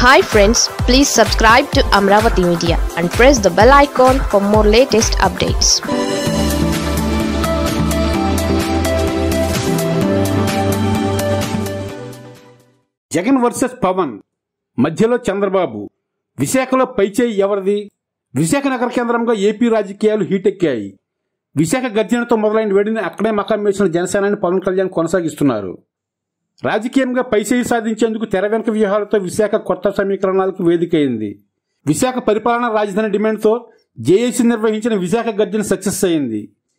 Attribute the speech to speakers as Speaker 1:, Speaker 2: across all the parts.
Speaker 1: hi friends please subscribe to Amaravati media and press the bell icon for more latest updates
Speaker 2: Jagan versus Pavan మధ్యలో చంద్రబాబు విశాఖలో పైచేయి ఎవరిది విశాఖ నగర కేంద్రంగా ఏపీ రాజకీయాలు హీటెక్కాయి విశాఖ గర్జనతో మొదలైన వేడిని అక్కడే మకాం వేసిన జనసేనాని పవన్ కళ్యాణ్ కొనసాగిస్తున్నారు రాజకీయంగా పైచేయి సాధించేందుకు తెర వెనుక వ్యూహాలతో విశాఖ కొత్త సమీకరణాలకు వేదికైంది విశాఖ పరిపాలనా రాజధాని డిమాండ్తో జేఏసీ నిర్వహించిన విశాఖ గర్జన సక్సెస్ అయింది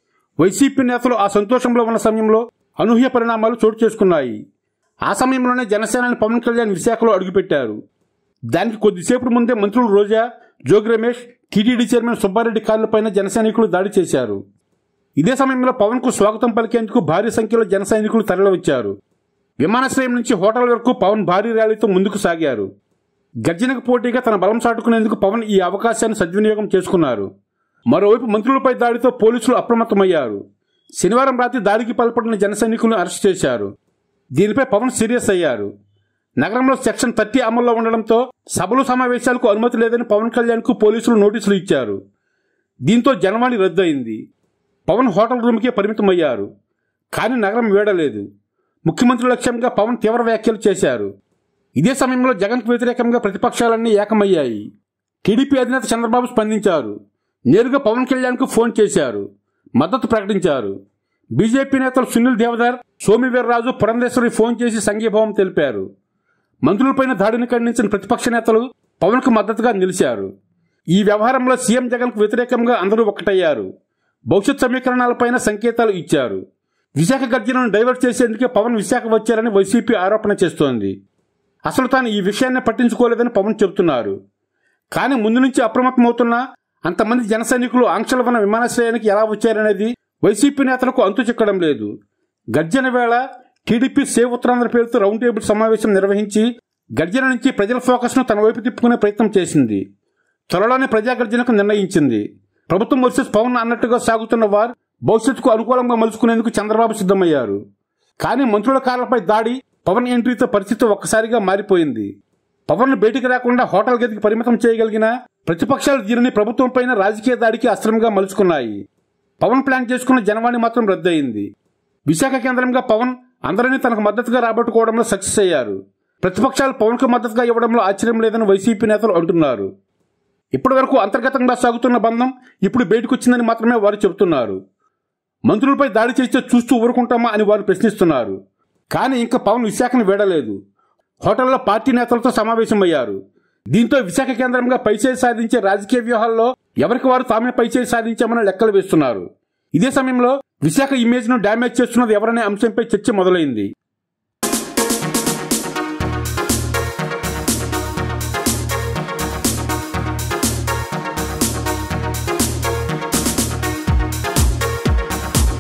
Speaker 2: వైసీపీ నేతలు ఆ సంతోషంలో ఉన్న సమయంలో అనూహ్య పరిణామాలు చోటు చేసుకున్నాయి ఆ సమయంలోనే జనసేనాని పవన్ కళ్యాణ్ విశాఖలో అడుగుపెట్టారు దానికి కొద్దిసేపటి ముందే మంత్రులు రోజా జోగి రమేష్ టీటీడీ చైర్మన్ సుబ్బారెడ్డి కార్లపైన జన సైనికులు దాడి చేశారు ఇదే సమయంలో పవన్ కు స్వాగతం పలికేందుకు భారీ సంఖ్యలో జన సైనికులు తరలివచ్చారు విమానాశ్రయం నుంచి హోటల్ వరకు పవన్ భారీ ర్యాలీతో ముందుకు సాగారు గర్జనకు పోటీగా తన బలం చాటుకునేందుకు పవన్ ఈ అవకాశాన్ని సద్వినియోగం చేసుకున్నారు మరోవైపు మంత్రులపై దాడితో పోలీసులు అప్రమత్తమయ్యారు శనివారం రాత్రి దాడికి పాల్పడిన జన సైనికులను అరెస్ట్ చేశారు దీనిపై పవన్ సీరియస్ అయ్యారు నగరంలో సెక్షన్ థర్టీ అమల్లో ఉండడంతో సభలు సమావేశాలకు అనుమతి లేదని పవన్ కళ్యాణ్ కు పోలీసులు నోటీసులు ఇచ్చారు దీంతో జనవాణి రద్దయింది పవన్ హోటల్ రూమ్కే పరిమితమయ్యారు కానీ నగరం వీడలేదు ముఖ్యమంత్రి లక్ష్యంగా పవన్ తీవ్ర వ్యాఖ్యలు చేశారు ఇదే సమయంలో జగన్కు వ్యతిరేకంగా ప్రతిపక్షాలన్నీ ఏకమయ్యాయి టీడీపీ అధినేత చంద్రబాబు స్పందించారు నేరుగా పవన్ కళ్యాణ్కు ఫోన్ చేశారు మద్దతు ప్రకటించారు బీజేపీ నేతలు సునీల్ దేవదార్ సోమివీర్రాజు పురంధేశ్వరి ఫోన్ చేసి సంఘీభావం తెలిపారు మంత్రులపైన దాడిని ఖండించిన ప్రతిపక్ష నేతలు పవన్కు మద్దతుగా నిలిచారు ఈ వ్యవహారంలో సీఎం జగన్కు వ్యతిరేకంగా అందరూ ఒక్కటయ్యారు భవిష్యత్ సమీకరణాలపైన సంకేతాలు ఇచ్చారు విశాఖ గర్జనను డైవర్ట్ చేసేందుకే పవన్ విశాఖ వచ్చారని వైసీపీ ఆరోపణ చేస్తోంది అసలు తాను ఈ విషయాన్ని పట్టించుకోలేదని పవన్ చెబుతున్నారు కానీ ముందు నుంచి అప్రమత్తమవుతున్నా అంతమంది జన సైనికులు ఆంక్షల ఉన్న విమానాశ్రయానికి ఎలా వచ్చారనేది వైసీపీ నేతలకు అంతు చిక్కడం లేదు గర్జన వేళ టీడీపీ సేవ్ ఉత్తరాంధ్ర పేరుతో రౌండ్ టేబుల్ సమావేశం నిర్వహించి గర్జన నుంచి ప్రజల ఫోకస్ను తన వైపు తిప్పుకునే ప్రయత్నం చేసింది త్వరలోనే ప్రజా గర్జనకు నిర్ణయించింది ప్రభుత్వం వర్సెస్ పవన్ అన్నట్టుగా సాగుతున్న వారు భవిష్యత్తుకు అనుకూలంగా మలుచుకునేందుకు చంద్రబాబు సిద్ధమయ్యారు కానీ మంత్రుల కాళ్లపై దాడి పవన్ ఎంట్రీతో పరిస్థితి ఒక్కసారిగా మారిపోయింది పవన్ బయటికి రాకుండా హోటల్ గదికి పరిమితం చేయగలిగిన ప్రతిపక్షాలు దీనిని ప్రభుత్వంపైన రాజకీయ దాడికి అస్త్రంగా మలుచుకున్నాయి పవన్ ప్లాన్ చేసుకున్న జనవాణి మాత్రం రద్దయింది విశాఖ కేంద్రంగా పవన్ అందరినీ తనకు మద్దతుగా రాబట్టుకోవడంలో సక్సెస్ అయ్యారు ప్రతిపక్షాలు పవన్కు మద్దతుగా ఇవ్వడంలో ఆశ్చర్యం లేదని వైసీపీ నేతలు అంటున్నారు ఇప్పటి వరకు అంతర్గతంగా సాగుతున్న బంధం ఇప్పుడు బయటకొచ్చిందని మాత్రమే వారు చెబుతున్నారు మంత్రులపై దాడి చేస్తే చూస్తూ ఊరుకుంటామా అని వారు ప్రశ్నిస్తున్నారు కానీ ఇంకా పవన్ విశాఖను వీడలేదు హోటల్లో పార్టీ నేతలతో సమావేశమయ్యారు దీంతో విశాఖ కేంద్రంగా పైచేయి సాధించే రాజకీయ వ్యూహాల్లో ఎవరికి వారు తామే పైచేయి సాధించామని లెక్కలు వేస్తున్నారు ఇదే సమయంలో విశాఖ ఇమేజ్ ను డ్యామేజ్ చేస్తున్నది ఎవరనే అంశంపై చర్చ మొదలైంది